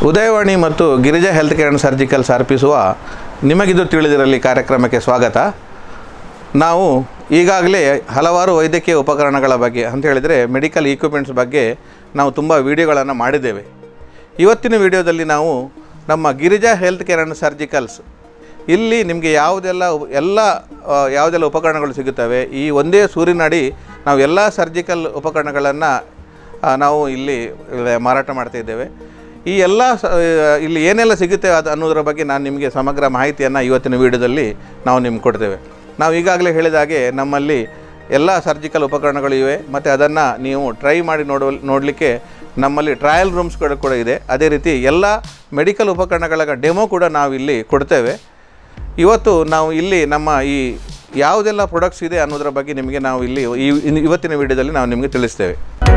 ಉದಯವಾಣಿ ಮತ್ತು Girija health care and surgicals ಅರ್ಪಿಸುವ ನಿಮಗಿದು ತಿಳಿದಿರಲಿ ಕಾರ್ಯಕ್ರಮಕ್ಕೆ ಸ್ವಾಗತ ನಾವು ಈಗಾಗಲೇ ಹಲವಾರು ವೈದ್ಯಕೀಯ ಉಪಕರಣಗಳ ಬಗ್ಗೆ ಅಂತ ಹೇಳಿದರೆ ಮೆಡಿಕಲ್ ಈಕ್ವಿಪ್ಮೆಂಟ್ಸ್ ಬಗ್ಗೆ ನಾವು ತುಂಬ ವಿಡಿಯೋಗಳನ್ನು ಮಾಡಿದ್ದೇವೆ ಇವತ್ತಿನ ವಿಡಿಯೋದಲ್ಲಿ ನಾವು ನಮ್ಮ Girija health care and surgicals ಇಲ್ಲಿ ನಿಮಗೆ ಯಾವುದೆಲ್ಲ ಉಪ- ಎಲ್ಲ ಆ, ಯಾವುದೆಲ್ಲ ಉಪಕರಣಗಳು ಸಿಗುತ್ತವೆ ಈ ಒಂದೇ ಸೂರಿನಡಿ ನಾವು ಎಲ್ಲ ಸರ್ಜಿಕಲ್ ಉಪಕರಣಗಳನ್ನು ನಾವು ಇಲ್ಲಿ ಇಲ್ಲಿ ಮಾರಾಟ ಮಾಡ್ತಾ ಇದ್ದೇವೆ ಈ ಎಲ್ಲ ಸ- ಆ, ಇಲ್ಲಿ ಏನೆಲ್ಲ ಸಿಗುತ್ತೆ ಅದು ಅನ್ನೋದರ ಬಗ್ಗೆ ನಾನು ನಿಮಗೆ ಸಮಗ್ರ ಮಾಹಿತಿಯನ್ನು ಇವತ್ತಿನ ವಿಡಿಯೋದಲ್ಲಿ ನಾವು ನಿಮ್ಗೆ ಕೊಡ್ತೇವೆ ನಾವು ಈಗಾಗಲೇ ಹೇಳಿದ ಹಾಗೆ ನಮ್ಮಲ್ಲಿ ಎಲ್ಲ ಸರ್ಜಿಕಲ್ ಉಪಕರಣಗಳು ಇವೆ ಮತ್ತು ಅದನ್ನು ನೀವು ಟ್ರೈ ಮಾಡಿ ನೋಡುವ ನೋಡಲಿಕ್ಕೆ ನಮ್ಮಲ್ಲಿ ಟ್ರಯಲ್ ರೂಮ್ಸ್ಗಳು ಕೂಡ ಇದೆ ಅದೇ ರೀತಿ ಎಲ್ಲ ಮೆಡಿಕಲ್ ಉಪಕರಣಗಳ ಡೆಮೋ ಕೂಡ ನಾವು ಇಲ್ಲಿ ಕೊಡ್ತೇವೆ ಇವತ್ತು ನಾವು ಇಲ್ಲಿ ನಮ್ಮ ಈ ಯಾವುದೆಲ್ಲ ಪ್ರಾಡಕ್ಟ್ಸ್ ಇದೆ ಅನ್ನೋದರ ಬಗ್ಗೆ ನಿಮಗೆ ನಾವು ಇಲ್ಲಿ ಈ ಇನ್- ಇವತ್ತಿನ ವಿಡಿಯೋದಲ್ಲಿ ನಾವು ನಿಮಗೆ ತಿಳಿಸ್ತೇವೆ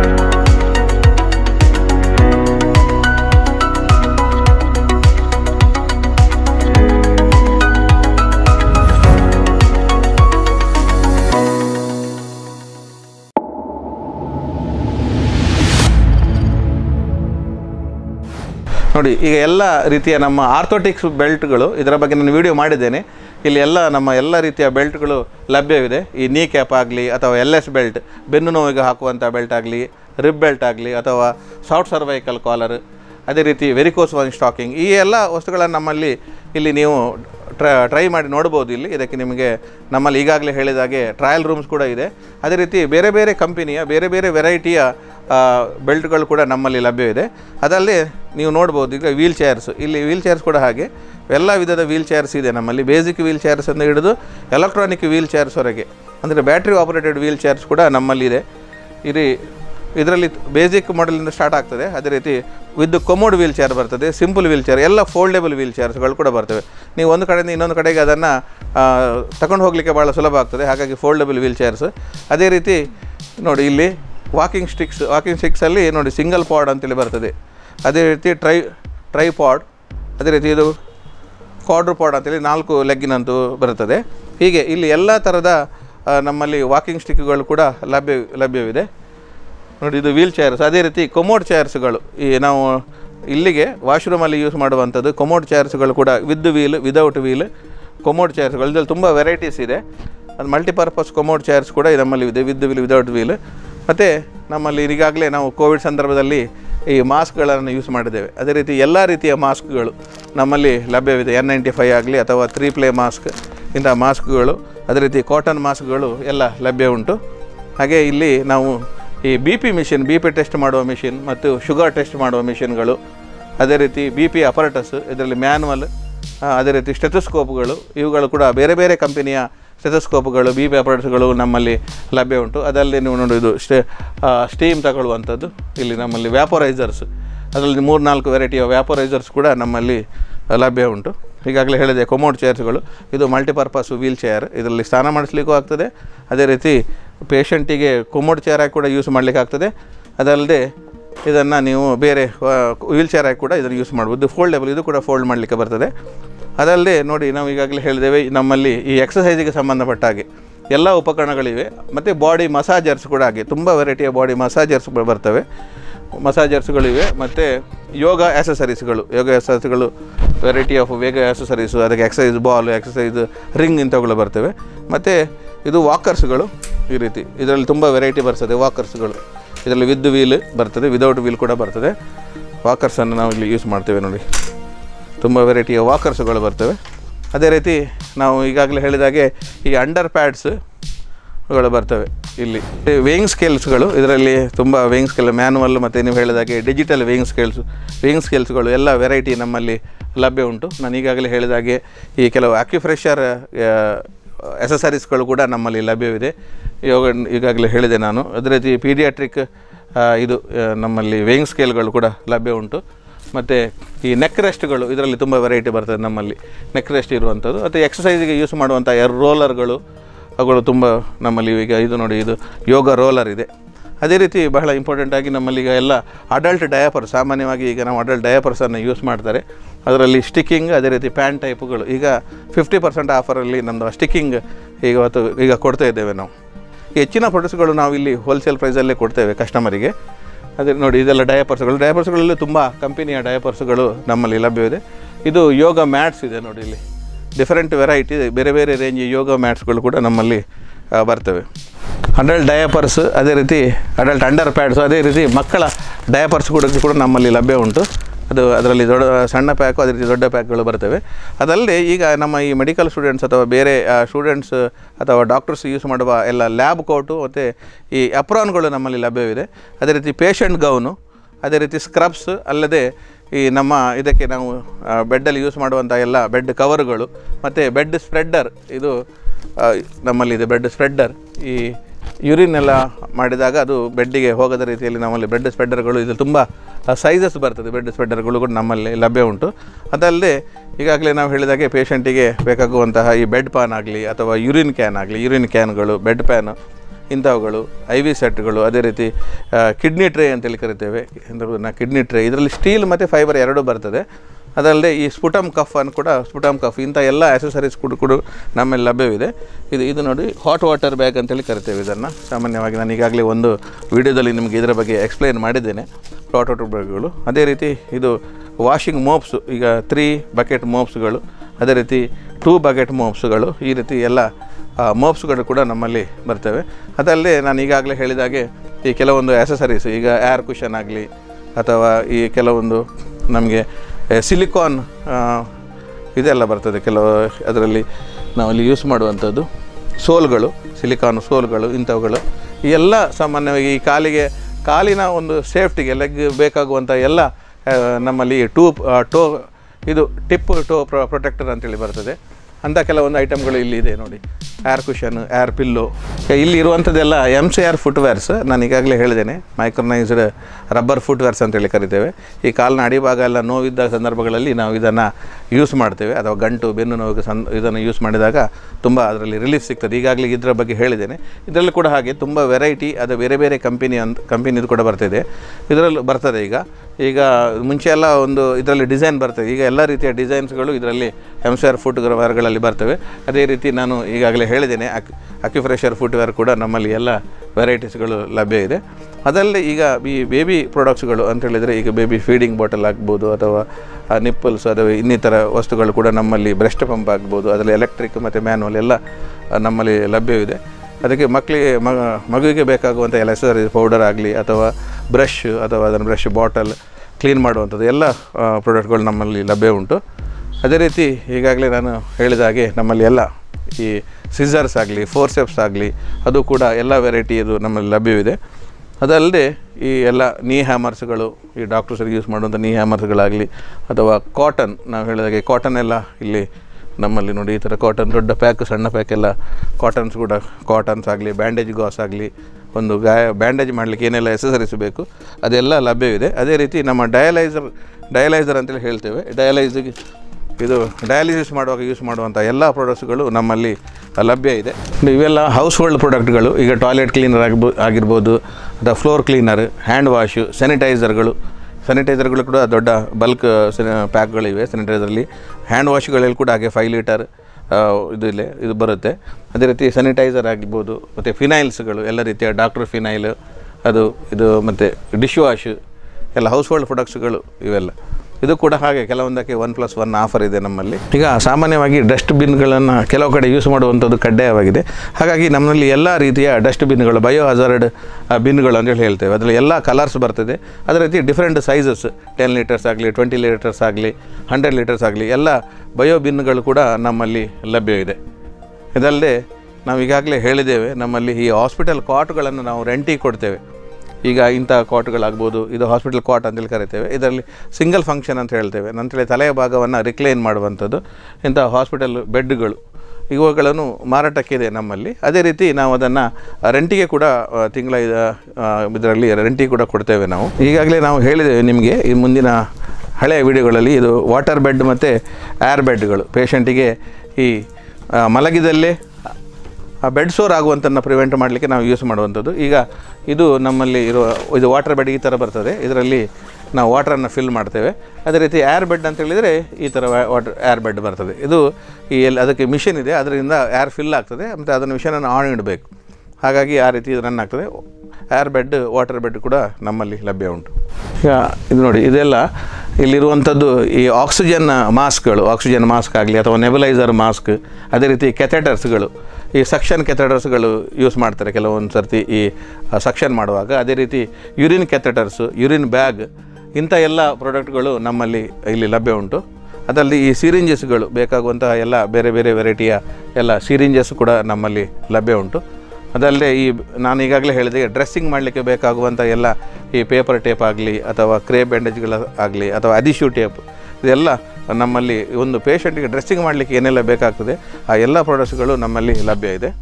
ನೋಡಿ ಈಗ ಎಲ್ಲ ರೀತಿಯ ನಮ್ಮ ಆರ್ಥೋಟಿಕ್ಸ್ ಬೆಲ್ಟ್ಗಳು ಇದರ ಬಗ್ಗೆ ನಾನು ವಿಡಿಯೋ ಮಾಡಿದ್ದೇನೆ ಇಲ್ಲಿ ಎಲ್ಲ ನಮ್ಮ ಎಲ್ಲ ರೀತಿಯ ಬೆಲ್ಟ್ಗಳು ಲಭ್ಯವಿದೆ ಈ ನೀ ಕ್ಯಾಪ್ ಆಗಲಿ ಅಥವಾ ಎಲ್ ಎಸ್ ಬೆಲ್ಟ್ ಬೆನ್ನು ನೋವಿಗೆ ಹಾಕುವಂಥ ಬೆಲ್ಟ್ ಆಗಲಿ ರಿಬ್ ಬೆಲ್ಟ್ ಆಗಲಿ ಅಥವಾ ಸಾಫ್ಟ್ ಸರ್ವೈಕಲ್ ಕಾಲರ್ ಅದೇ ರೀತಿ ವೆರಿಕೋಸ್ ಒನ್ ಸ್ಟಾಕಿಂಗ್ ಈ ಎಲ್ಲ ವಸ್ತುಗಳನ್ನು ನಮ್ಮಲ್ಲಿ ಇಲ್ಲಿ ನೀವು ಟ್ರೈ ಟ್ರೈ ಮಾಡಿ ನೋಡ್ಬೋದು ಇಲ್ಲಿ ಇದಕ್ಕೆ ನಿಮಗೆ ನಮ್ಮಲ್ಲಿ ಈಗಾಗಲೇ ಹೇಳಿದಾಗೆ ಟ್ರಯಲ್ ರೂಮ್ಸ್ ಕೂಡ ಇದೆ ಅದೇ ರೀತಿ ಬೇರೆ ಬೇರೆ ಕಂಪನಿಯ ಬೇರೆ ಬೇರೆ ವೆರೈಟಿಯ ಬೆಲ್ಟ್ಗಳು ಕೂಡ ನಮ್ಮಲ್ಲಿ ಲಭ್ಯವಿದೆ ಅದರಲ್ಲಿ ನೀವು ನೋಡ್ಬೋದು ಈಗ ವೀಲ್ ಚೇರ್ಸ್ ಇಲ್ಲಿ ವೀಲ್ ಚೇರ್ಸ್ ಕೂಡ ಹಾಗೆ ಎಲ್ಲ ವಿಧದ ವೀಲ್ ಚೇರ್ಸ್ ಇದೆ ನಮ್ಮಲ್ಲಿ ಬೇಸಿಕ್ ವೀಲ್ ಚೇರ್ಸ್ ಅಂತ ಹಿಡಿದು ಎಲೆಕ್ಟ್ರಾನಿಕ್ ವೀಲ್ ಚೇರ್ಸ್ವರೆಗೆ ಅಂದರೆ ಬ್ಯಾಟ್ರಿ ಆಪರೇಟೆಡ್ ವೀಲ್ ಚೇರ್ಸ್ ಕೂಡ ನಮ್ಮಲ್ಲಿದೆ ಇದು ಇದರಲ್ಲಿ ಬೇಸಿಕ್ ಮಾಡೆಲಿಂದ ಸ್ಟಾರ್ಟ್ ಆಗ್ತದೆ ಅದೇ ರೀತಿ ವಿತ್ ಕೊಮೋಡ್ ವೀಲ್ ಚೇರ್ ಬರ್ತದೆ ಸಿಂಪಲ್ ವೀಲ್ ಚೇರ್ ಎಲ್ಲ ಫೋಲ್ಡೇಬಲ್ ವೀಲ್ ಚೇರ್ಸ್ಗಳು ಕೂಡ ಬರ್ತವೆ ನೀವು ಒಂದು ಕಡೆಯಿಂದ ಇನ್ನೊಂದು ಕಡೆಗೆ ಅದನ್ನು ತಗೊಂಡು ಹೋಗಲಿಕ್ಕೆ ಭಾಳ ಸುಲಭ ಆಗ್ತದೆ ಹಾಗಾಗಿ ಫೋಲ್ಡೇಬಲ್ ವೀಲ್ ಚೇರ್ಸ್ ಅದೇ ರೀತಿ ನೋಡಿ ಇಲ್ಲಿ ವಾಕಿಂಗ್ ಸ್ಟಿಕ್ಸ್ ವಾಕಿಂಗ್ ಸ್ಟಿಕ್ಸಲ್ಲಿ ನೋಡಿ ಸಿಂಗಲ್ ಪಾಡ್ ಅಂತೇಳಿ ಬರ್ತದೆ ಅದೇ ರೀತಿ ಟ್ರೈ ಟ್ರೈ ಪಾಡ್ ಅದೇ ರೀತಿ ಇದು ಕ್ವಾಡ್ರ್ ಪಾಡ್ ಅಂತೇಳಿ ನಾಲ್ಕು ಲೆಗ್ಗಿನಂತೂ ಬರುತ್ತದೆ ಹೀಗೆ ಇಲ್ಲಿ ಎಲ್ಲ ಥರದ ಆ, ನಮ್ಮಲ್ಲಿ ವಾಕಿಂಗ್ ಸ್ಟಿಕ್ಗಳು ಕೂಡ ಲಭ್ಯ ಲಭ್ಯವಿದೆ ನೋಡಿ ಇದು ವೀಲ್ ಚೇರ್ಸ್ ಅದೇ ರೀತಿ ಕೊಮೋಡ್ ಚೇರ್ಸ್ಗಳು ಈ ನಾವು ಇಲ್ಲಿಗೆ ವಾಶ್ರೂಮಲ್ಲಿ ಯೂಸ್ ಮಾಡುವಂಥದ್ದು ಕೊಮೋಡ್ ಚೇರ್ಸ್ಗಳು ಕೂಡ with wheel without wheel commode ಚೇರ್ಸ್ಗಳು ಇದರಲ್ಲಿ ತುಂಬ ವೆರೈಟೀಸ್ ಇದೆ ಅದು ಮಲ್ಟಿಪರ್ಪಸ್ ಕೊಮೋಡ್ ಚೇರ್ಸ್ ಕೂಡ ನಮ್ಮಲ್ಲಿ ಇದೆ ವಿದ್ ವೀಲ್ ವಿದೌಟ್ ವೀಲ್ ಮತ್ತು ನಮ್ಮಲ್ಲಿ ಈಗಾಗಲೇ ನಾವು ಕೋವಿಡ್ ಸಂದರ್ಭದಲ್ಲಿ ಈ ಮಾಸ್ಕ್ಗಳನ್ನು ಯೂಸ್ ಮಾಡಿದ್ದೇವೆ ಅದೇ ರೀತಿ ಎಲ್ಲ ರೀತಿಯ ಮಾಸ್ಕ್ಗಳು ನಮ್ಮಲ್ಲಿ ಲಭ್ಯವಿದೆ ಎನ್ ನೈಂಟಿ ಫೈವ್ ಆಗಲಿ ಅಥವಾ ತ್ರೀ ಪ್ಲೇ ಮಾಸ್ಕ್ ಇಂಥ ಮಾಸ್ಕ್ಗಳು ಅದೇ ರೀತಿ ಕಾಟನ್ ಮಾಸ್ಕ್ಗಳು ಎಲ್ಲ ಲಭ್ಯ ಉಂಟು ಹಾಗೆ ಇಲ್ಲಿ ನಾವು ಈ B P machine B P test ಮಾಡುವ ಮಿಷಿನ್ ಮತ್ತು ಶುಗರ್ ಟೆಸ್ಟ್ ಮಾಡುವ ಮಿಷಿನ್ಗಳು ಅದೇ ರೀತಿ ಬಿ ಪಿ ಅಪರಟಸ್ ಇದರಲ್ಲಿ ಮ್ಯಾನ್ವಲ್ ಅದೇ ರೀತಿ ಸ್ಟೆಥೋಸ್ಕೋಪ್ಗಳು ಇವುಗಳು ಕೂಡ ಬೇರೆ ಬೇರೆ ಕಂಪನಿಯ ಸ್ಟೆಥೋಸ್ಕೋಪ್ಗಳು ಬಿ ಪಿ ಅಪರಟಸ್ಗಳು ನಮ್ಮಲ್ಲಿ ಲಭ್ಯ ಉಂಟು ಅದರಲ್ಲಿ ನೀವು ನೋಡೋದು ಸ್ಟೇ ಸ್ಟೀಮ್ ತಗೊಳ್ಳುವಂಥದ್ದು ಇಲ್ಲಿ ನಮ್ಮಲ್ಲಿ ವ್ಯಾಪರೈಸರ್ಸ್ ಅದರಲ್ಲಿ ಮೂರು ನಾಲ್ಕು ವೆರೈಟಿಯ ವ್ಯಾಪರೈಸರ್ಸ್ ಕೂಡ ನಮ್ಮಲ್ಲಿ ಲಭ್ಯ ಉಂಟು ಈಗಾಗಲೇ ಹೇಳಿದೆ ಕೊಮೋಡ್ ಚೇರ್ಸ್ಗಳು ಇದು ಮಲ್ಟಿಪರ್ಪಸ್ ವೀಲ್ ಚೇರ್ ಇದರಲ್ಲಿ ಸ್ನಾನ ಮಾಡಿಸ್ಲಿಕ್ಕೂ ಆಗ್ತದೆ ಅದೇ ರೀತಿ ಪೇಷಂಟಿಗೆ ಕೊಮೋಡ್ ಚೇರಾಗಿ ಕೂಡ ಯೂಸ್ ಮಾಡಲಿಕ್ಕೆ ಆಗ್ತದೆ ಅದಲ್ಲದೆ ಇದನ್ನು ನೀವು ಬೇರೆ ವೀಲ್ ಚೇರಾಗಿ ಕೂಡ ಇದನ್ನು ಯೂಸ್ ಮಾಡ್ಬೋದು ಫೋಲ್ಡೇಬಲ್ ಇದು ಕೂಡ ಫೋಲ್ಡ್ ಮಾಡಲಿಕ್ಕೆ ಬರ್ತದೆ ಅದಲ್ಲದೆ ನೋಡಿ ನಾವು ಈಗಾಗಲೇ ಹೇಳಿದ್ದೇವೆ ನಮ್ಮಲ್ಲಿ ಈ ಎಕ್ಸಸೈಸಿಗೆ ಸಂಬಂಧಪಟ್ಟ ಹಾಗೆ ಎಲ್ಲ ಉಪಕರಣಗಳಿವೆ ಮತ್ತು ಬಾಡಿ ಮಸಾಜರ್ಸ್ ಕೂಡ ಹಾಗೆ ತುಂಬ ವೆರೈಟಿಯ ಬಾಡಿ ಮಸಾಜರ್ಸ್ ಬರ್ತವೆ ಮಸಾಜರ್ಸ್ಗಳಿವೆ ಮತ್ತು ಯೋಗ ಆ್ಯಸಸರೀಸ್ಗಳು ಯೋಗ ಆ್ಯಸಸರೀಸ್ಗಳು ವೆರೈಟಿ ಆಫ್ ವೇಗ ಆ್ಯಸಸರೀಸು ಅದಕ್ಕೆ ಎಕ್ಸಸೈಸ್ ಬಾಲ್ ಎಕ್ಸಸೈಸ್ ರಿಂಗ್ ಇಂಥವುಗಳು ಬರ್ತವೆ ಮತ್ತು ಇದು ವಾಕರ್ಸ್ಗಳು ಈ ರೀತಿ ಇದರಲ್ಲಿ ತುಂಬ ವೆರೈಟಿ ಬರ್ತದೆ ವಾಕರ್ಸ್ಗಳು ಇದರಲ್ಲಿ ವಿದ್ ವೀಲ್ ಬರ್ತದೆ ವಿದೌಟ್ ವೀಲ್ ಕೂಡ ಬರ್ತದೆ ವಾಕರ್ಸನ್ನು ನಾವು ಇಲ್ಲಿ ಯೂಸ್ ಮಾಡ್ತೇವೆ ನೋಡಿ ತುಂಬ ವೆರೈಟಿಯ ವಾಕರ್ಸ್ಗಳು ಬರ್ತವೆ ಅದೇ ರೀತಿ ನಾವು ಈಗಾಗಲೇ ಹೇಳಿದಾಗೆ ಈ ಅಂಡರ್ ಪ್ಯಾಡ್ಸ್ ಗಳು ಬರ್ತವೆ ಇಲ್ಲಿ ವೇಯಿಂಗ್ ಸ್ಕೇಲ್ಸ್ಗಳು ಇದರಲ್ಲಿ ತುಂಬ ವೇಯಿಂಗ್ ಸ್ಕೇಲ್ ಮ್ಯಾನುವಲ್ ಮತ್ತು ನೀವು ಹೇಳಿದಾಗೆ ಡಿಜಿಟಲ್ ವೇಯಿಂಗ್ ಸ್ಕೇಲ್ಸ್ ವೇಯಿಂಗ್ ಸ್ಕೇಲ್ಸ್ಗಳು ಎಲ್ಲ ವೆರೈಟಿ ನಮ್ಮಲ್ಲಿ ಲಭ್ಯ ಉಂಟು ನಾನು ಈಗಾಗಲೇ ಹೇಳಿದಾಗೆ ಈ ಕೆಲವು ಅಕ್ಯುಫ್ರೆಷರ್ ಎಸಸರೀಸ್ಗಳು ಕೂಡ ನಮ್ಮಲ್ಲಿ ಲಭ್ಯವಿದೆ ಯೋಗ ಈಗಾಗಲೇ ಹೇಳಿದೆ ನಾನು ಅದೇ ರೀತಿ ಪೀಡಿಯಾಟ್ರಿಕ್ ಇದು ಆ, ನಮ್ಮಲ್ಲಿ ವೇಯಿಂಗ್ ಸ್ಕೇಲ್ಗಳು ಕೂಡ ಲಭ್ಯ ಉಂಟು ಮತ್ತು ಈ ನೆಕ್ ರೆಸ್ಟ್ಗಳು ಇದರಲ್ಲಿ ತುಂಬ ವೆರೈಟಿ ಬರ್ತದೆ ನಮ್ಮಲ್ಲಿ ನೆಕ್ ರೆಸ್ಟ್ ಇರುವಂಥದ್ದು ಮತ್ತು ಎಕ್ಸಸೈಸಿಗೆ ಯೂಸ್ ಮಾಡುವಂಥ ಎರ್ ರೋಲರ್ಗಳು ಅವುಗಳು ತುಂಬ ನಮ್ಮಲ್ಲಿ ಈಗ ಇದು ನೋಡಿ ಇದು ಯೋಗ ರೋಲರ್ ಇದೆ ಅದೇ ರೀತಿ ಬಹಳ ಇಂಪಾರ್ಟೆಂಟ್ ಆಗಿ ನಮ್ಮಲ್ಲಿ ಈಗ ಎಲ್ಲ ಅಡಲ್ಟ್ ಡಯಾಪರ್ ಸಾಮಾನ್ಯವಾಗಿ ಈಗ ನಾವು ಅಡಲ್ಟ್ ಡಯಾಪರ್ಸನ್ನು ಯೂಸ್ ಮಾಡ್ತಾರೆ ಅದರಲ್ಲಿ ಸ್ಟಿಕ್ಕಿಂಗ್ ಅದೇ ರೀತಿ ಪ್ಯಾಂಟ್ ಟೈಪ್ಗಳು ಈಗ ಫಿಫ್ಟಿ ಪರ್ಸೆಂಟ್ ಆಫರಲ್ಲಿ ನಮ್ಮದು ಸ್ಟಿಕ್ಕಿಂಗ್ ಈಗ ಇವತ್ತು ಈಗ ಕೊಡ್ತಾ ಇದ್ದೇವೆ ನಾವು ಹೆಚ್ಚಿನ ಪ್ರಾಡಕ್ಟ್ಸ್ಗಳು ನಾವು ಇಲ್ಲಿ ಹೋಲ್ಸೇಲ್ ಪ್ರೈಸಲ್ಲೇ ಕೊಡ್ತೇವೆ ಕಸ್ಟಮರಿಗೆ ಅದೇ ನೋಡಿ ಇದೆಲ್ಲ ಡಯಪರ್ಸ್ಗಳು ಡಯಪರ್ಸ್ಗಳಲ್ಲಿ ತುಂಬ ಕಂಪನಿಯ ಡಯಪರ್ಸ್ಗಳು ನಮ್ಮಲ್ಲಿ ಲಭ್ಯವಿದೆ ಇದು ಯೋಗ ಮ್ಯಾಟ್ಸ್ ಇದೆ ನೋಡಿ ಇಲ್ಲಿ ಡಿಫರೆಂಟ್ ವೆರೈಟಿ ಬೇರೆ ಬೇರೆ ರೇಂಜ್ ಯೋಗ ಮ್ಯಾಟ್ಸ್ಗಳು ಕೂಡ ನಮ್ಮಲ್ಲಿ ಆ, ಬರ್ತವೆ ಅಡಲ್ಟ್ ಡಯಪರ್ಸ್ ಅದೇ ರೀತಿ ಅಡಲ್ಟ್ ಅಂಡರ್ ಪ್ಯಾಡ್ಸ್ ಅದೇ ರೀತಿ ಮಕ್ಕಳ ಡಯಪರ್ಸ್ ಕೂಡ ಕೂಡ ನಮ್ಮಲ್ಲಿ ಲಭ್ಯ ಉಂಟು ಅದು ಅದರಲ್ಲಿ ದೊಡ್ಡ ಸಣ್ಣ ಪ್ಯಾಕು ಅದೇ ರೀತಿ ದೊಡ್ಡ ಪ್ಯಾಕ್ಗಳು ಬರ್ತವೆ ಅದಲ್ಲದೆ ಈಗ ನಮ್ಮ ಈ ಮೆಡಿಕಲ್ ಸ್ಟೂಡೆಂಟ್ಸ್ ಅಥವಾ ಬೇರೆ ಸ್ಟೂಡೆಂಟ್ಸ್ ಅಥವಾ ಡಾಕ್ಟರ್ಸ್ ಯೂಸ್ ಮಾಡುವ ಎಲ್ಲ ಲ್ಯಾಬ್ ಕೋಟು ಮತ್ತು ಈ ಅಪ್ರಾನ್ಗಳು ನಮ್ಮಲ್ಲಿ ಲಭ್ಯವಿದೆ ಅದೇ ರೀತಿ ಪೇಷಂಟ್ ಗೌನು ಅದೇ ರೀತಿ ಸ್ಕ್ರಬ್ಸ್ ಅಲ್ಲದೆ ಈ ನಮ್ಮ ಇದಕ್ಕೆ ನಾವು ಬೆಡ್ಡಲ್ಲಿ ಯೂಸ್ ಮಾಡುವಂಥ ಎಲ್ಲ ಬೆಡ್ ಕವರ್ಗಳು ಮತ್ತು ಬೆಡ್ ಸ್ಪ್ರೆಡ್ಡರ್ ಇದು ಆ, ನಮ್ಮಲ್ಲಿದೆ ಬೆಡ್ ಸ್ಪ್ರೆಡ್ಡರ್ ಈ ಯೂರಿನ್ ಎಲ್ಲ ಮಾಡಿದಾಗ ಅದು ಬೆಡ್ಡಿಗೆ ಹೋಗದ ರೀತಿಯಲ್ಲಿ ನಮ್ಮಲ್ಲಿ ಬೆಡ್ ಸ್ಪ್ರೆಡ್ಡರ್ಗಳು ಇದು ತುಂಬ ಸೈಜಸ್ ಬರ್ತದೆ ಬೆಡ್ ಸ್ಪ್ರೆಡ್ಡರ್ಗಳು ಕೂಡ ನಮ್ಮಲ್ಲಿ ಲಭ್ಯ ಉಂಟು ಅದಲ್ಲದೆ ಈಗಾಗಲೇ ನಾವು ಹೇಳಿದಾಗೆ ಪೇಷಂಟಿಗೆ ಬೇಕಾಗುವಂತಹ ಈ ಬೆಡ್ ಪಾನ್ ಆಗಲಿ ಅಥವಾ ಯೂರಿನ್ ಕ್ಯಾನ್ ಆಗಲಿ ಯೂರಿನ್ ಕ್ಯಾನ್ಗಳು ಬೆಡ್ ಪ್ಯಾನ್ ಇಂಥವುಗಳು ಐ ವಿ ಸೆಟ್ಗಳು ಅದೇ ರೀತಿ ಕಿಡ್ನಿ ಟ್ರೇ ಅಂತೇಳಿ ಕರಿತೇವೆ ನಾ ಕಿಡ್ನಿ ಟ್ರೇ ಇದರಲ್ಲಿ ಸ್ಟೀಲ್ ಮತ್ತು ಫೈಬರ್ ಎರಡೂ ಬರ್ತದೆ ಅದಲ್ಲದೆ ಈ ಸ್ಫುಟಮ್ ಕಫ್ ಅನ್ನು ಕೂಡ ಸ್ಫುಟಮ್ ಕಫ್ ಇಂಥ ಎಲ್ಲ ಆ್ಯಸಸರೀಸ್ ಕೂಡ ಕೂಡ ನಮ್ಮಲ್ಲಿ ಲಭ್ಯವಿದೆ ಇದು ಇದು ನೋಡಿ ಹಾಟ್ ವಾಟರ್ ಬ್ಯಾಗ್ ಅಂತೇಳಿ ಕರಿತೇವೆ ಇದನ್ನು ಸಾಮಾನ್ಯವಾಗಿ ನಾನು ಈಗಾಗಲೇ ಒಂದು ವಿಡಿಯೋದಲ್ಲಿ ನಿಮಗೆ ಇದರ ಬಗ್ಗೆ ಎಕ್ಸ್ಪ್ಲೈನ್ ಮಾಡಿದ್ದೇನೆ ಹಾಟ್ ವಾಟರ್ ಬ್ಯಾಗ್ಗಳು ಅದೇ ರೀತಿ ಇದು ವಾಷಿಂಗ್ ಮೋಪ್ಸ್ ಈಗ ತ್ರೀ ಬಕೆಟ್ ಮೋಪ್ಸ್ಗಳು ಅದೇ ರೀತಿ ಟೂ ಬಕೆಟ್ ಮೋಪ್ಸ್ಗಳು ಈ ರೀತಿ ಎಲ್ಲ ಮೋಪ್ಸ್ಗಳು ಕೂಡ ನಮ್ಮಲ್ಲಿ ಬರ್ತವೆ ಅದಲ್ಲದೆ ನಾನು ಈಗಾಗಲೇ ಹೇಳಿದಾಗೆ ಈ ಕೆಲವೊಂದು ಆ್ಯಸಸರೀಸ್ ಈಗ ಏರ್ ಕುಷನ್ ಆಗಲಿ ಅಥವಾ ಈ ಕೆಲವೊಂದು ನಮಗೆ ಸಿಲಿಕಾನ್ ಇದೆಲ್ಲ ಬರ್ತದೆ ಕೆಲವು ಅದರಲ್ಲಿ ನಾವಲ್ಲಿ ಯೂಸ್ ಮಾಡುವಂಥದ್ದು ಸೋಲ್ಗಳು ಸಿಲಿಕಾನ್ ಸೋಲ್ಗಳು ಇಂಥವುಗಳು ಈ ಎಲ್ಲ ಸಾಮಾನ್ಯವಾಗಿ ಈ ಕಾಲಿಗೆ ಕಾಲಿನ ಒಂದು ಸೇಫ್ಟಿಗೆ ಲೆಗ್ ಬೇಕಾಗುವಂಥ ಎಲ್ಲ ಆ, ನಮ್ಮಲ್ಲಿ ಟೂ ಟೋ ಇದು ಟಿಪ್ ಟೋ ಪ್ರೊ ಪ್ರೊಟೆಕ್ಟರ್ ಅಂತೇಳಿ ಬರ್ತದೆ ಅಂಥ ಕೆಲವೊಂದು ಐಟಮ್ಗಳು ಇಲ್ಲಿ ಇದೆ ನೋಡಿ ಏರ್ ಕುಷನ್ ಏರ್ ಪಿಲ್ಲು ಇಲ್ಲಿ ಇರುವಂಥದ್ದೆಲ್ಲ ಎಮ್ ಸಿ ಆರ್ ಫುಟ್ವೇರ್ಸ್ ನಾನು ಈಗಾಗಲೇ ಹೇಳಿದ್ದೇನೆ ಮೈಕ್ರೋನೈಸ್ಡ್ ರಬ್ಬರ್ ಫುಟ್ವೇರ್ಸ್ ಅಂತೇಳಿ ಕರಿತೇವೆ ಈ ಕಾಲಿನ ಅಡಿಭಾಗ ಎಲ್ಲ ನೋವಿದ್ದ ಸಂದರ್ಭಗಳಲ್ಲಿ ನಾವು ಇದನ್ನು ಯೂಸ್ ಮಾಡ್ತೇವೆ ಅಥವಾ ಗಂಟು ಬೆನ್ನು ನೋವಿಗೆ ಸಂ ಇದನ್ನು ಯೂಸ್ ಮಾಡಿದಾಗ ತುಂಬ ಅದರಲ್ಲಿ ರಿಲೀಫ್ ಸಿಗ್ತದೆ ಈಗಾಗಲೇ ಇದರ ಬಗ್ಗೆ ಹೇಳಿದ್ದೇನೆ ಇದರಲ್ಲಿ ಕೂಡ ಹಾಗೆ ತುಂಬ ವೆರೈಟಿ ಅದು ಬೇರೆ ಬೇರೆ ಕಂಪನಿ ಅಂತ ಕಂಪನಿದು ಕೂಡ ಬರ್ತಿದೆ ಇದರಲ್ಲೂ ಬರ್ತದೆ ಈಗ ಈಗ ಮುಂಚೆ ಎಲ್ಲ ಒಂದು ಇದರಲ್ಲಿ ಡಿಸೈನ್ ಬರ್ತದೆ ಈಗ ಎಲ್ಲ ರೀತಿಯ ಡಿಸೈನ್ಸ್ಗಳು ಇದರಲ್ಲಿ ಎಮ್ ಸಿ ಆರ್ ಫುಟ್ವೇರ್ಗಳಲ್ಲಿ ಬರ್ತವೆ ಅದೇ ರೀತಿ ನಾನು ಈಗಾಗಲೇ ಹೇಳಿದ್ದೇನೆ ಅಕ್ ಅಕ್ಯುಫ್ರೆಷರ್ ಫುಟ್ವೇರ್ ಕೂಡ ನಮ್ಮಲ್ಲಿ ಎಲ್ಲ ವೆರೈಟೀಸ್ಗಳು ಲಭ್ಯ ಇದೆ ಅದಲ್ಲದೆ ಈಗ ಈ ಬೇಬಿ ಪ್ರಾಡಕ್ಟ್ಸ್ಗಳು ಅಂತ ಹೇಳಿದರೆ ಈಗ ಬೇಬಿ ಫೀಡಿಂಗ್ ಬಾಟಲ್ ಆಗ್ಬೋದು ಅಥವಾ ನಿಪ್ಪಲ್ಸ್ ಅಥವಾ ಇನ್ನಿತರ ವಸ್ತುಗಳು ಕೂಡ ನಮ್ಮಲ್ಲಿ ಬ್ರೆಸ್ಟ್ ಪಂಪ್ ಆಗ್ಬೋದು ಅದರಲ್ಲಿ ಎಲೆಕ್ಟ್ರಿಕ್ ಮತ್ತು ಮ್ಯಾನುವಲ್ ಎಲ್ಲ ಆ, ನಮ್ಮಲ್ಲಿ ಲಭ್ಯವಿದೆ ಅದಕ್ಕೆ ಮಕ್ಕಳಿಗೆ ಮಗ ಮಗುವಿಗೆ ಬೇಕಾಗುವಂಥ ಎಲ್ಲ ಎಸಸರೀಸ್ ಪೌಡರ್ ಆಗಲಿ ಅಥವಾ ಬ್ರಷ್ ಅಥವಾ ಅದನ್ನು ಬ್ರಷ್ ಬಾಟಲ್ ಕ್ಲೀನ್ ಮಾಡುವಂಥದ್ದು ಎಲ್ಲ ಪ್ರಾಡಕ್ಟ್ಗಳು ನಮ್ಮಲ್ಲಿ ಲಭ್ಯ ಉಂಟು ಅದೇ ರೀತಿ ಈಗಾಗಲೇ ನಾನು ಹೇಳಿದ ಹಾಗೆ ನಮ್ಮಲ್ಲಿ ಎಲ್ಲ ಈ ಸಿಸರ್ಸ್ ಆಗಲಿ ಫೋರ್ಸೆಪ್ಸ್ ಆಗಲಿ ಅದು ಕೂಡ ಎಲ್ಲ ವೆರೈಟಿಯದು ನಮ್ಮಲ್ಲಿ ಲಭ್ಯವಿದೆ ಅದಲ್ಲದೆ ಈ ಎಲ್ಲ ನೀ ಹ್ಯಾಮರ್ಸ್ಗಳು ಈ ಡಾಕ್ಟರ್ಸರಿಗೆ ಯೂಸ್ ಮಾಡುವಂಥ ನೀ ಹ್ಯಾಮರ್ಸ್ಗಳಾಗಲಿ ಅಥವಾ ಕಾಟನ್ ನಾವು ಹೇಳಿದಾಗೆ ಕಾಟನ್ ಎಲ್ಲ ಇಲ್ಲಿ ನಮ್ಮಲ್ಲಿ ನೋಡಿ ಈ ಥರ ಕಾಟನ್ ದೊಡ್ಡ ಪ್ಯಾಕ್ ಸಣ್ಣ ಪ್ಯಾಕ್ ಎಲ್ಲ ಕಾಟನ್ಸ್ ಕೂಡ ಕಾಟನ್ಸ್ ಆಗಲಿ ಬ್ಯಾಂಡೇಜ್ ಗಾಸ್ ಆಗಲಿ ಒಂದು ಗಾಯ ಬ್ಯಾಂಡೇಜ್ ಮಾಡಲಿಕ್ಕೆ ಏನೆಲ್ಲ ಎಸಸರೀಸ್ ಬೇಕು ಅದೆಲ್ಲ ಲಭ್ಯವಿದೆ ಅದೇ ರೀತಿ ನಮ್ಮ ಡಯಲೈಸರ್ ಡಯಲೈಸರ್ ಅಂತೇಳಿ ಹೇಳ್ತೇವೆ ಡಯಲೈಸಿಗೆ ಇದು ಡಯಾಲಿಸಿಸ್ ಮಾಡುವಾಗ ಯೂಸ್ ಮಾಡುವಂಥ ಎಲ್ಲ ಪ್ರಾಡಕ್ಟ್ಸ್ಗಳು ನಮ್ಮಲ್ಲಿ ಲಭ್ಯ ಇದೆ ಇವೆಲ್ಲ ಹೌಸ್ ಹೋಲ್ಡ್ ಪ್ರಾಡಕ್ಟ್ಗಳು ಈಗ ಟಾಯ್ಲೆಟ್ ಕ್ಲೀನರ್ ಆಗ್ಬೋ ಆಗಿರ್ಬೋದು ಅಥವಾ ಫ್ಲೋರ್ ಕ್ಲೀನರ್ ಹ್ಯಾಂಡ್ ವಾಶು ಸ್ಯಾನಿಟೈಸರ್ಗಳು ಸ್ಯಾನಿಟೈಸರ್ಗಳು ಕೂಡ ದೊಡ್ಡ ಬಲ್ಕ್ ಪ್ಯಾಕ್ಗಳಿವೆ ಸ್ಯಾನಿಟೈಸರ್ಲಿ ಹ್ಯಾಂಡ್ ವಾಶ್ಗಳಲ್ಲಿ ಕೂಡ ಹಾಗೆ ಫೈವ್ ಲೀಟರ್ ಇದು ಇಲ್ಲೇ ಇದು ಬರುತ್ತೆ ಅದೇ ರೀತಿ ಸ್ಯಾನಿಟೈಸರ್ ಆಗಿರ್ಬೋದು ಮತ್ತು ಫಿನೈಲ್ಸ್ಗಳು ಎಲ್ಲ ರೀತಿಯ ಡಾಕ್ಟರ್ ಫಿನೈಲ್ ಅದು ಇದು ಮತ್ತು ಡಿಶ್ ವಾಶ್ ಎಲ್ಲ ಹೌಸ್ ಹೋಲ್ಡ್ ಪ್ರಾಡಕ್ಟ್ಸ್ಗಳು ಇವೆಲ್ಲ ಇದು ಕೂಡ ಹಾಗೆ ಕೆಲವೊಂದಕ್ಕೆ ಒನ್ ಪ್ಲಸ್ ಒನ್ ಆಫರ್ ಇದೆ ನಮ್ಮಲ್ಲಿ ಈಗ ಸಾಮಾನ್ಯವಾಗಿ ಡಸ್ಟ್ ಬಿನ್ಗಳನ್ನು ಕೆಲವು ಕಡೆ ಯೂಸ್ ಮಾಡುವಂಥದ್ದು ಕಡ್ಡಾಯವಾಗಿದೆ ಹಾಗಾಗಿ ನಮ್ಮಲ್ಲಿ ಎಲ್ಲ ರೀತಿಯ ಡಸ್ಟ್ ಬಿನ್ಗಳು ಬಯೋ ಹಜಾರ್ಡ್ ಬಿನ್ಗಳು ಅಂತೇಳಿ ಹೇಳ್ತೇವೆ ಅದರಲ್ಲಿ ಎಲ್ಲ ಕಲರ್ಸ್ ಬರ್ತದೆ ಅದೇ ರೀತಿ ಡಿಫ್ರೆಂಟ್ ಸೈಜಸ್ ಟೆನ್ ಲೀಟರ್ಸ್ ಆಗಲಿ ಟ್ವೆಂಟಿ ಲೀಟರ್ಸ್ ಆಗಲಿ ಹಂಡ್ರೆಡ್ ಲೀಟರ್ಸ್ ಆಗಲಿ ಎಲ್ಲ ಬಯೋ ಬಿನ್ಗಳು ಕೂಡ ನಮ್ಮಲ್ಲಿ ಲಭ್ಯವಿದೆ ಇದಲ್ಲದೆ ನಾವು ಈಗಾಗಲೇ ಹೇಳಿದ್ದೇವೆ ನಮ್ಮಲ್ಲಿ ಈ ಹಾಸ್ಪಿಟಲ್ ಕಾಟ್ಗಳನ್ನು ನಾವು ರೆಂಟಿಗೆ ಕೊಡ್ತೇವೆ ಈಗ ಇಂಥ ಕಾಟ್ಗಳಾಗ್ಬೋದು ಇದು ಹಾಸ್ಪಿಟಲ್ ಕಾಟ್ ಅಂತೇಳಿ ಕರಿತೇವೆ ಇದರಲ್ಲಿ ಸಿಂಗಲ್ ಫಂಕ್ಷನ್ ಅಂತ ಹೇಳ್ತೇವೆ ನಂತರ ತಲೆಯ ಭಾಗವನ್ನು ರಿಕ್ಲೈನ್ ಮಾಡುವಂಥದ್ದು ಇಂಥ ಹಾಸ್ಪಿಟಲ್ ಬೆಡ್ಗಳು ಇವುಗಳನ್ನು ಮಾರಾಟಕ್ಕಿದೆ ನಮ್ಮಲ್ಲಿ ಅದೇ ರೀತಿ ನಾವು ಅದನ್ನು ರೆಂಟಿಗೆ ಕೂಡ ಆ, ತಿಂಗಳ ಇದರಲ್ಲಿ ರೆಂಟಿಗೆ ಕೂಡ ಕೊಡ್ತೇವೆ ನಾವು ಈಗಾಗಲೇ ನಾವು ಹೇಳಿದ್ದೇವೆ ನಿಮಗೆ ಈ ಮುಂದಿನ ಹಳೆಯ ವಿಡಿಯೋಗಳಲ್ಲಿ ಇದು ವಾಟರ್ ಬೆಡ್ ಮತ್ತು ಏರ್ ಬೆಡ್ಗಳು ಪೇಷಂಟಿಗೆ ಈ ಆ, ಮಲಗಿದಲ್ಲೇ ಆ ಬೆಡ್ ಸೋರ್ ಆಗುವಂಥನ್ನು ಪ್ರಿವೆಂಟ್ ಮಾಡಲಿಕ್ಕೆ ನಾವು ಯೂಸ್ ಮಾಡುವಂಥದ್ದು ಈಗ ಇದು ನಮ್ಮಲ್ಲಿ ಇರುವ ಇದು ವಾಟರ್ ಬೆಡ್ ಈ ಥರ ಬರ್ತದೆ ಇದರಲ್ಲಿ ನಾವು ವಾಟ್ರನ್ನು ಫಿಲ್ ಮಾಡ್ತೇವೆ ಅದೇ ರೀತಿ ಏರ್ ಬೆಡ್ ಅಂತ ಹೇಳಿದರೆ ಈ ಥರ ವಾಟರ್ ಏರ್ ಬೆಡ್ ಬರ್ತದೆ ಇದು ಈ ಎಲ್ಲಿ ಅದಕ್ಕೆ ಮಿಷಿನ್ ಇದೆ ಅದರಿಂದ ಏರ್ ಫಿಲ್ ಆಗ್ತದೆ ಮತ್ತು ಅದನ್ನು ಮಿಷನನ್ನು ಆನ್ ಇಡಬೇಕು ಹಾಗಾಗಿ ಆ ರೀತಿ ಇದು ರನ್ ಆಗ್ತದೆ ಏರ್ ಬೆಡ್ ವಾಟರ್ ಬೆಡ್ ಕೂಡ ನಮ್ಮಲ್ಲಿ ಲಭ್ಯ ಉಂಟು ಈಗ ಇದು ನೋಡಿ ಇದೆಲ್ಲ ಇಲ್ಲಿರುವಂಥದ್ದು ಈ ಆಕ್ಸಿಜನ್ ಮಾಸ್ಕ್ಗಳು ಆಕ್ಸಿಜನ್ ಮಾಸ್ಕ್ ಆಗಲಿ ಅಥವಾ ನೆಬಲೈಸರ್ ಮಾಸ್ಕ್ ಅದೇ ರೀತಿ ಕೆಥೆಟರ್ಸ್ಗಳು ಈ ಸಕ್ಷನ್ ಕೆಥೆಟರ್ಸ್ಗಳು ಯೂಸ್ ಮಾಡ್ತಾರೆ ಕೆಲವೊಂದು ಸರ್ತಿ ಈ ಸಕ್ಷನ್ ಮಾಡುವಾಗ ಅದೇ ರೀತಿ ಯುರಿನ್ ಕೆಥೆಟರ್ಸು ಯುರಿನ್ ಬ್ಯಾಗ್ ಇಂಥ ಎಲ್ಲ ಪ್ರಾಡಕ್ಟ್ಗಳು ನಮ್ಮಲ್ಲಿ ಇಲ್ಲಿ ಲಭ್ಯ ಉಂಟು ಅದರಲ್ಲಿ ಈ ಸಿರಿಂಜಸ್ಗಳು ಬೇಕಾಗುವಂತಹ ಎಲ್ಲ ಬೇರೆ ಬೇರೆ ವೆರೈಟಿಯ ಎಲ್ಲ ಸಿರಿಂಜಸ್ ಕೂಡ ನಮ್ಮಲ್ಲಿ ಲಭ್ಯ ಉಂಟು ಅದಲ್ಲದೆ ಈ ನಾನು ಈಗಾಗಲೇ ಹೇಳಿದೆ ಡ್ರೆಸ್ಸಿಂಗ್ ಮಾಡಲಿಕ್ಕೆ ಬೇಕಾಗುವಂಥ ಎಲ್ಲ ಈ ಪೇಪರ್ ಟೇಪ್ ಆಗಲಿ ಅಥವಾ ಕ್ರೇ ಬ್ಯಾಂಡೇಜ್ಗಳ ಆಗಲಿ ಅಥವಾ ಅದಿಶ್ಯೂ ಟೇಪ್ ಇದೆಲ್ಲ ನಮ್ಮಲ್ಲಿ ಒಂದು ಪೇಷಂಟಿಗೆ ಡ್ರೆಸ್ಸಿಂಗ್ ಮಾಡಲಿಕ್ಕೆ ಏನೆಲ್ಲ ಬೇಕಾಗ್ತದೆ ಆ ಎಲ್ಲ ಪ್ರಾಡಕ್ಟ್ಸ್ಗಳು ನಮ್ಮಲ್ಲಿ ಲಭ್ಯ ಇದೆ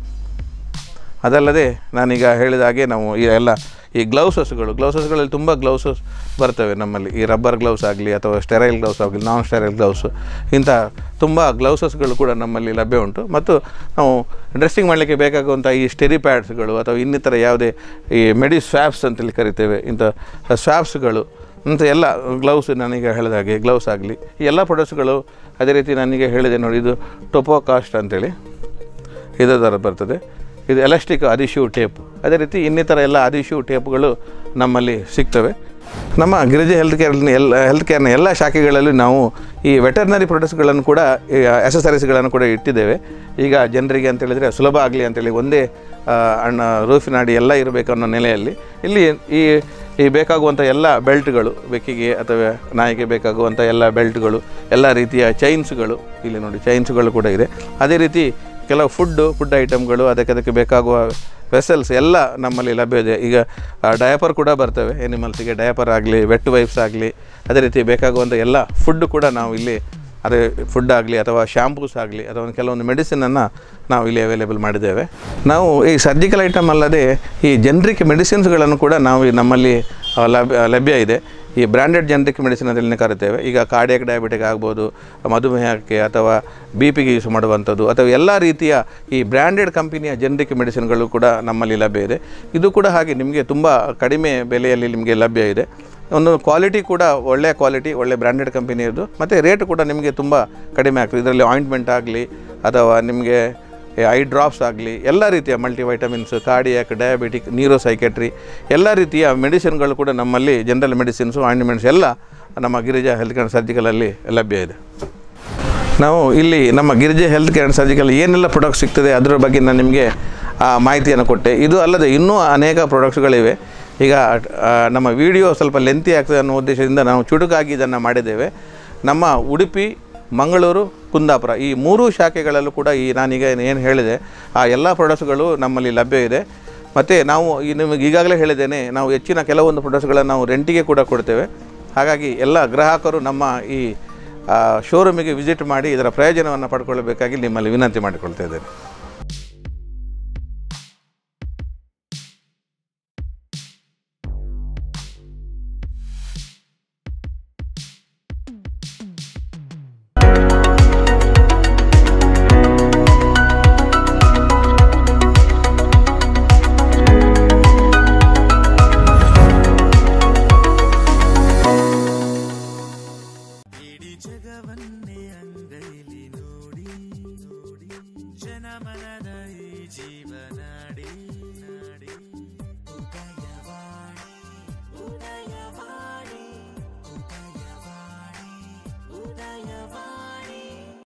ಅದಲ್ಲದೆ ನಾನೀಗ ಹೇಳಿದ ಹಾಗೆ ನಾವು ಈ ಎಲ್ಲ ಈ ಗ್ಲೌಸಸ್ಗಳು ಗ್ಲೌಸಸ್ಗಳಲ್ಲಿ ತುಂಬ ಗ್ಲೌಸಸ್ ಬರ್ತವೆ ನಮ್ಮಲ್ಲಿ ಈ ರಬ್ಬರ್ ಗ್ಲೌಸ್ ಆಗಲಿ ಅಥವಾ ಸ್ಟೆರೈಲ್ ಗ್ಲೌಸ್ ಆಗಲಿ ನಾನ್ ಸ್ಟೆರೈಲ್ ಗ್ಲೌಸ್ ಇಂಥ ತುಂಬ ಗ್ಲೌಸಸ್ಗಳು ಕೂಡ ನಮ್ಮಲ್ಲಿ ಲಭ್ಯ ಉಂಟು ಮತ್ತು ನಾವು ಡ್ರೆಸ್ಸಿಂಗ್ ಮಾಡಲಿಕ್ಕೆ ಬೇಕಾಗುವಂಥ ಈ ಸ್ಟೆರಿ ಪ್ಯಾಡ್ಸ್ಗಳು ಅಥವಾ ಇನ್ನಿತರ ಯಾವುದೇ ಈ ಮೆಡಿ ಸ್ವ್ಯಾಬ್ಸ್ ಅಂತೇಳಿ ಕರಿತೇವೆ ಇಂಥ ಸ್ವ್ಯಾಬ್ಸ್ಗಳು ಅಂತ ಎಲ್ಲ ಗ್ಲೌಸ್ ನಾನೀಗ ಹೇಳಿದ ಹಾಗೆ ಗ್ಲೌಸ್ ಆಗಲಿ ಈ ಎಲ್ಲ ಪ್ರಾಡಕ್ಟ್ಸ್ಗಳು ಅದೇ ರೀತಿ ನಾನೀಗ ಹೇಳಿದೆ ನೋಡಿ ಇದು ಟೊಪೋ ಕಾಸ್ಟ್ ಅಂತೇಳಿ ಇದೇ ಥರ ಬರ್ತದೆ ಇದು ಎಲಾಸ್ಟಿಕ್ ಅದಿಶ್ಯೂ ಟೇಪ್ ಅದೇ ರೀತಿ ಇನ್ನಿತರ ಎಲ್ಲ ಅದಿಶ್ಯೂ ಟೇಪ್ಗಳು ನಮ್ಮಲ್ಲಿ ಸಿಗ್ತವೆ ನಮ್ಮ ಗಿರಿಜೆ ಹೆಲ್ತ್ ಕೇರ್ ಎಲ್ಲ ಹೆಲ್ತ್ ಕೇರ್ನ ಎಲ್ಲ ಶಾಖೆಗಳಲ್ಲಿ ನಾವು ಈ ವೆಟರ್ನರಿ ಪ್ರಾಡಕ್ಟ್ಸ್ಗಳನ್ನು ಕೂಡ ಅಸೆಸರೀಸ್ಗಳನ್ನು ಕೂಡ ಇಟ್ಟಿದ್ದೇವೆ ಈಗ ಜನರಿಗೆ ಅಂತ ಹೇಳಿದರೆ ಸುಲಭ ಆಗಲಿ ಅಂತೇಳಿ ಒಂದೇ ಆ, ಅಣ್ಣ ರೂಫಿನಾಡಿ ಎಲ್ಲ ಇರಬೇಕು ಅನ್ನೋ ನೆಲೆಯಲ್ಲಿ ಇಲ್ಲಿ ಈ ಈ ಬೇಕಾಗುವಂಥ ಎಲ್ಲ ಬೆಲ್ಟ್ಗಳು ಬೆಕ್ಕಿಗೆ ಅಥವಾ ನಾಯಿಗೆ ಬೇಕಾಗುವಂಥ ಎಲ್ಲ ಬೆಲ್ಟ್ಗಳು ಎಲ್ಲ ರೀತಿಯ ಚೈನ್ಸ್ಗಳು ಇಲ್ಲಿ ನೋಡಿ ಚೈನ್ಸ್ಗಳು ಕೂಡ ಇದೆ ಅದೇ ರೀತಿ ಕೆಲವು ಫುಡ್ಡು ಫುಡ್ ಐಟಮ್ಗಳು ಅದಕ್ಕೆ ಅದಕ್ಕೆ ಬೇಕಾಗುವ ವೆಸಲ್ಸ್ ಎಲ್ಲ ನಮ್ಮಲ್ಲಿ ಲಭ್ಯ ಇದೆ ಈಗ ಡಯಪರ್ ಕೂಡ ಬರ್ತವೆ ಎನಿಮಲ್ಸಿಗೆ ಡಯಪರ್ ಆಗಲಿ ವೆಟ್ ವೈಪ್ಸ್ ಆಗಲಿ ಅದೇ ರೀತಿ ಬೇಕಾಗುವಂಥ ಎಲ್ಲ ಫುಡ್ ಕೂಡ ನಾವು ಇಲ್ಲಿ ಅದೇ ಫುಡ್ ಆಗಲಿ ಅಥವಾ ಶಾಂಪೂಸ್ ಆಗಲಿ ಅಥವಾ ಒಂದು ಕೆಲವೊಂದು ಮೆಡಿಸಿನನ್ನು ನಾವು ಇಲ್ಲಿ ಅವೈಲೇಬಲ್ ಮಾಡಿದ್ದೇವೆ ನಾವು ಈ ಸರ್ಜಿಕಲ್ ಐಟಮ್ ಅಲ್ಲದೆ ಈ ಜನ್ರಿಕ್ ಮೆಡಿಸಿನ್ಸ್ಗಳನ್ನು ಕೂಡ ನಾವು ಈ ನಮ್ಮಲ್ಲಿ ಆ, ಲಭ್ಯ ಲಭ್ಯ ಇದೆ ಈ ಬ್ರ್ಯಾಂಡೆಡ್ ಜನ್ರಿಕ್ ಮೆಡಿಸಿನ್ ಅಂತೇಳಿ ಕರಿತೇವೆ ಈಗ ಕಾರ್ಡಿಯಕ್ ಡಯಾಬಿಟಿಕ್ ಆಗ್ಬೋದು ಮಧುಮೇಹಕ್ಕೆ ಅಥವಾ ಬಿ ಪಿಗೆ ಯೂಸ್ ಮಾಡುವಂಥದ್ದು ಅಥವಾ ಎಲ್ಲ ರೀತಿಯ ಈ ಬ್ರ್ಯಾಂಡೆಡ್ ಕಂಪನಿಯ ಜನ್ರಿಕ್ ಮೆಡಿಸಿನ್ಗಳು ಕೂಡ ನಮ್ಮಲ್ಲಿ ಲಭ್ಯ ಇದೆ ಇದು ಕೂಡ ಹಾಗೆ ನಿಮಗೆ ತುಂಬ ಕಡಿಮೆ ಬೆಲೆಯಲ್ಲಿ ನಿಮಗೆ ಲಭ್ಯ ಇದೆ ಒಂದು ಕ್ವಾಲಿಟಿ ಕೂಡ ಒಳ್ಳೆಯ ಕ್ವಾಲಿಟಿ ಒಳ್ಳೆ ಬ್ರ್ಯಾಂಡೆಡ್ ಕಂಪನಿಯದು ಮತ್ತು ರೇಟ್ ಕೂಡ ನಿಮಗೆ ತುಂಬ ಕಡಿಮೆ ಆಗ್ತದೆ ಇದರಲ್ಲಿ ಆಯಿಂಟ್ಮೆಂಟ್ ಆಗಲಿ ಅಥವಾ ನಿಮಗೆ ಐ ಡ್ರಾಪ್ಸ್ ಆಗಲಿ ಎಲ್ಲ ರೀತಿಯ multivitamins cardiac diabetic neuropsychiatry ಎಲ್ಲ ರೀತಿಯ ಮೆಡಿಸಿನ್ಗಳು ಕೂಡ ನಮ್ಮಲ್ಲಿ ಜನರಲ್ ಮೆಡಿಸಿನ್ಸು ಆಯಿಂಟ್ಮೆಂಟ್ಸ್ ಎಲ್ಲ ನಮ್ಮ ಗಿರಿಜಾ ಹೆಲ್ತ್ ಕೇರ್ ಸರ್ಜಿಕಲಲ್ಲಿ ಲಭ್ಯ ಇದೆ ನಾವು ಇಲ್ಲಿ ನಮ್ಮ ಗಿರಿಜೆ ಹೆಲ್ತ್ ಕೇರ್ ಸರ್ಜಿಕಲ್ ಏನೆಲ್ಲ ಪ್ರಾಡಕ್ಟ್ ಸಿಗ್ತದೆ ಅದರ ಬಗ್ಗೆ ನಾನು ನಿಮಗೆ ಆ ಮಾಹಿತಿಯನ್ನು ಕೊಟ್ಟೆ ಇದು ಅಲ್ಲದೆ ಇನ್ನೂ ಅನೇಕ ಪ್ರಾಡಕ್ಟ್ಸ್ಗಳಿವೆ ಈಗ ಆ, ನಮ್ಮ ವಿಡಿಯೋ ಸ್ವಲ್ಪ ಲೆಂತಿ ಆಗ್ತದೆ ಅನ್ನೋ ಉದ್ದೇಶದಿಂದ ನಾವು ಚುಟುಕಾಗಿ ಇದನ್ನು ಮಾಡಿದ್ದೇವೆ ನಮ್ಮ ಉಡುಪಿ ಮಂಗಳೂರು ಕುಂದಾಪುರ ಈ ಮೂರು ಶಾಖೆಗಳಲ್ಲೂ ಕೂಡ ಈ ನಾನೀಗ ಏನು ಹೇಳಿದೆ ಆ ಎಲ್ಲ ಪ್ರಾಡಕ್ಟ್ಸ್ಗಳು ನಮ್ಮಲ್ಲಿ ಲಭ್ಯ ಇದೆ ಮತ್ತು ನಾವು ಈ ನಿಮಗೆ ಈಗಾಗಲೇ ಹೇಳಿದ್ದೇನೆ ನಾವು ಹೆಚ್ಚಿನ ಕೆಲವೊಂದು ಪ್ರಾಡಕ್ಟ್ಸ್ಗಳನ್ನು ನಾವು ರೆಂಟಿಗೆ ಕೂಡ ಕೊಡ್ತೇವೆ ಹಾಗಾಗಿ ಎಲ್ಲ ಗ್ರಾಹಕರು ನಮ್ಮ ಈ ಶೋರೂಮಿಗೆ ವಿಸಿಟ್ ಮಾಡಿ ಇದರ ಪ್ರಯೋಜನವನ್ನು ಪಡ್ಕೊಳ್ಳಬೇಕಾಗಿ ನಿಮ್ಮಲ್ಲಿ ವಿನಂತಿ ಮಾಡಿಕೊಳ್ತಾ ಇದ್ದೇನೆ ಇಡೀ ಜಗವನ್ನೇ ಅಂಗೈಲಿ ನೋಡಿ ನೋಡಿ ಜನಮನದ ಈ ಜೀವನಾಡಿ